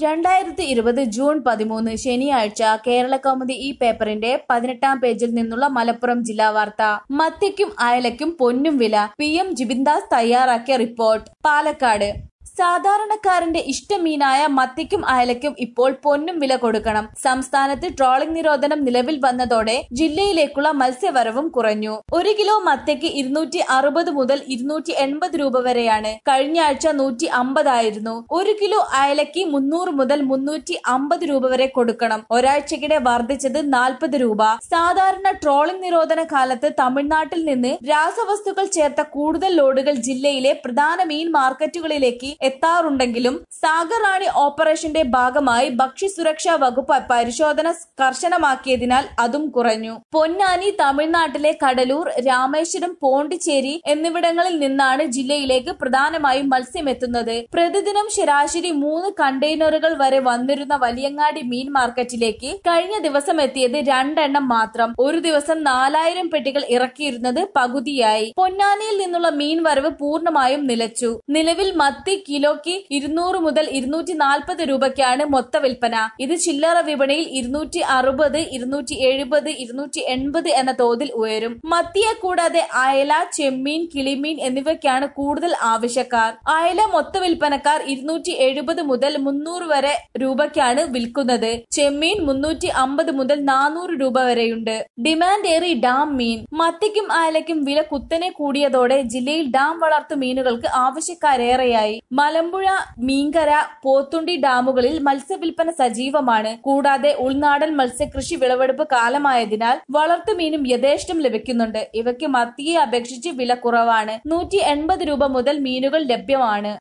രണ്ടായിരത്തി ഇരുപത് ജൂൺ പതിമൂന്ന് ശനിയാഴ്ച കേരള കൗമുദി ഈ പേപ്പറിന്റെ പതിനെട്ടാം പേജിൽ നിന്നുള്ള മലപ്പുറം ജില്ലാ വാർത്ത മത്തിക്കും അയലയ്ക്കും പൊന്നും വില പി എം ജിബിൻദാസ് തയ്യാറാക്കിയ റിപ്പോർട്ട് പാലക്കാട് സാധാരണക്കാരന്റെ ഇഷ്ടമീനായ മത്തിക്കും അയലയ്ക്കും ഇപ്പോൾ പൊന്നും വില കൊടുക്കണം സംസ്ഥാനത്ത് ട്രോളിംഗ് നിരോധനം നിലവിൽ വന്നതോടെ ജില്ലയിലേക്കുള്ള മത്സ്യവരവും കുറഞ്ഞു ഒരു കിലോ മത്തിക്ക് ഇരുന്നൂറ്റി അറുപത് മുതൽ ഇരുന്നൂറ്റി എൺപത് രൂപ വരെയാണ് കഴിഞ്ഞ ആഴ്ച നൂറ്റി അമ്പതായിരുന്നു ഒരു കിലോ അയലയ്ക്ക് മുന്നൂറ് മുതൽ മുന്നൂറ്റി അമ്പത് രൂപ വരെ കൊടുക്കണം ഒരാഴ്ചക്കിടെ വർദ്ധിച്ചത് നാൽപ്പത് രൂപ സാധാരണ ട്രോളിംഗ് നിരോധന കാലത്ത് തമിഴ്നാട്ടിൽ നിന്ന് രാസവസ്തുക്കൾ ചേർത്ത കൂടുതൽ ലോഡുകൾ ജില്ലയിലെ പ്രധാന മീൻ മാർക്കറ്റുകളിലേക്ക് എത്താറുണ്ടെങ്കിലും സാഗറാണി ഓപ്പറേഷന്റെ ഭാഗമായി ഭക്ഷ്യസുരക്ഷാ വകുപ്പ് പരിശോധന കർശനമാക്കിയതിനാൽ അതും കുറഞ്ഞു പൊന്നാനി തമിഴ്നാട്ടിലെ കടലൂർ രാമേശ്വരം പോണ്ടിച്ചേരി എന്നിവിടങ്ങളിൽ നിന്നാണ് ജില്ലയിലേക്ക് പ്രധാനമായും മത്സ്യം എത്തുന്നത് പ്രതിദിനം ശരാശരി മൂന്ന് കണ്ടെയ്നറുകൾ വരെ വന്നിരുന്ന വലിയങ്ങാടി മീൻ മാർക്കറ്റിലേക്ക് കഴിഞ്ഞ ദിവസം എത്തിയത് രണ്ടെണ്ണം മാത്രം ഒരു ദിവസം നാലായിരം പെട്ടികൾ ഇറക്കിയിരുന്നത് പകുതിയായി പൊന്നാനിയിൽ നിന്നുള്ള മീൻ വരവ് പൂർണ്ണമായും നിലച്ചു നിലവിൽ മത്തി കിലോയ്ക്ക് ഇരുന്നൂറ് മുതൽ ഇരുന്നൂറ്റി നാൽപ്പത് രൂപയ്ക്കാണ് മൊത്ത വിൽപ്പന ഇത് ചില്ലറ വിപണിയിൽ ഇരുന്നൂറ്റി അറുപത് ഇരുന്നൂറ്റി എഴുപത് ഇരുന്നൂറ്റി എൺപത് എന്ന തോതിൽ ഉയരും മത്തിയെ കൂടാതെ അയല ചെമ്മീൻ കിളിമീൻ എന്നിവയ്ക്കാണ് കൂടുതൽ ആവശ്യക്കാർ അയല മൊത്ത വിൽപ്പനക്കാർ ഇരുന്നൂറ്റി എഴുപത് മുതൽ മുന്നൂറ് വരെ രൂപയ്ക്കാണ് വിൽക്കുന്നത് ചെമ്മീൻ മുന്നൂറ്റി അമ്പത് മുതൽ നാനൂറ് രൂപ വരെയുണ്ട് ഡിമാൻഡ് ഏറി ഡാം മീൻ മത്തിക്കും അയലയ്ക്കും വില കുത്തനെ കൂടിയതോടെ ജില്ലയിൽ ഡാം വളർത്തു മീനുകൾക്ക് ആവശ്യക്കാരേറെയായി മലമ്പുഴ മീങ്കര പോത്തുണ്ടി ഡാമുകളിൽ മത്സ്യവില്പന സജീവമാണ് കൂടാതെ ഉൾനാടൻ മത്സ്യകൃഷി വിളവെടുപ്പ് കാലമായതിനാൽ വളർത്തുമീനും യഥേഷ്ടം ലഭിക്കുന്നുണ്ട് ഇവയ്ക്ക് മത്തിയെ അപേക്ഷിച്ച് വില കുറവാണ് നൂറ്റി എൺപത് രൂപ മുതൽ മീനുകൾ ലഭ്യമാണ്